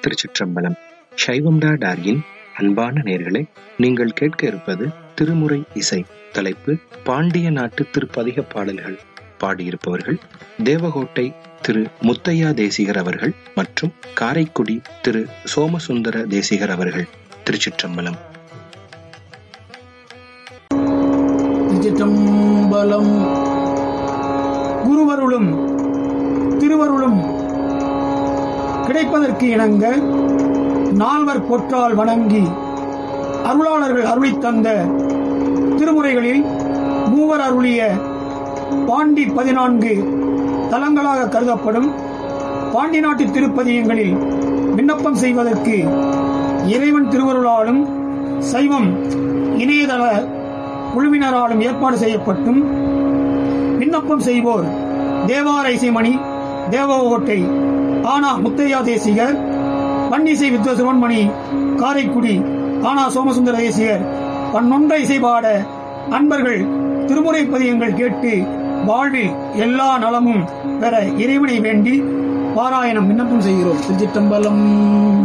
திருச்சிற்றம்பலம் சைவம்டா டார்கின் அன்பான நேர்களே நீங்கள் கேட்க இருப்பது திருமுறை இசை தலைப்பு பாண்டிய நாட்டு திருப்பதிக பாடல்கள் பாடியிருப்பவர்கள் தேவகோட்டை திரு முத்தையா தேசிகர் அவர்கள் மற்றும் காரைக்குடி திரு சோமசுந்தர தேசிகர் அவர்கள் திருச்சிற்றம்பலம் திருச்சிற்றம்பலம் குருவருளும் திருவருளும் கிடைப்பதற்கு இணங்க நால்வர் பொற்றால் வணங்கி அருளாளர்கள் அருளித் தந்த திருமுறைகளில் மூவர் அருளிய பாண்டி பதினான்கு தலங்களாக கருதப்படும் பாண்டி நாட்டு திருப்பதியங்களில் விண்ணப்பம் செய்வதற்கு இறைவன் திருவருளாலும் சைவம் இணையதள குழுவினராலும் ஏற்பாடு செய்யப்பட்டும் விண்ணப்பம் செய்வோர் தேவார இசைமணி தேவகோட்டை ஆனா முத்தையா தேசிகர் பன்னிசை வித்வ சுவன்மணி காரைக்குடி ஆனா சோமசுந்தர தேசிகர் பன்னொன்ற இசைபாட அன்பர்கள் திருமுறை பதியங்கள் கேட்டு வாழ்வில் எல்லா நலமும் பெற இறைவனை வேண்டி பாராயணம் விண்ணப்பம் செய்கிறோம் திருச்சிற்றம்பலம்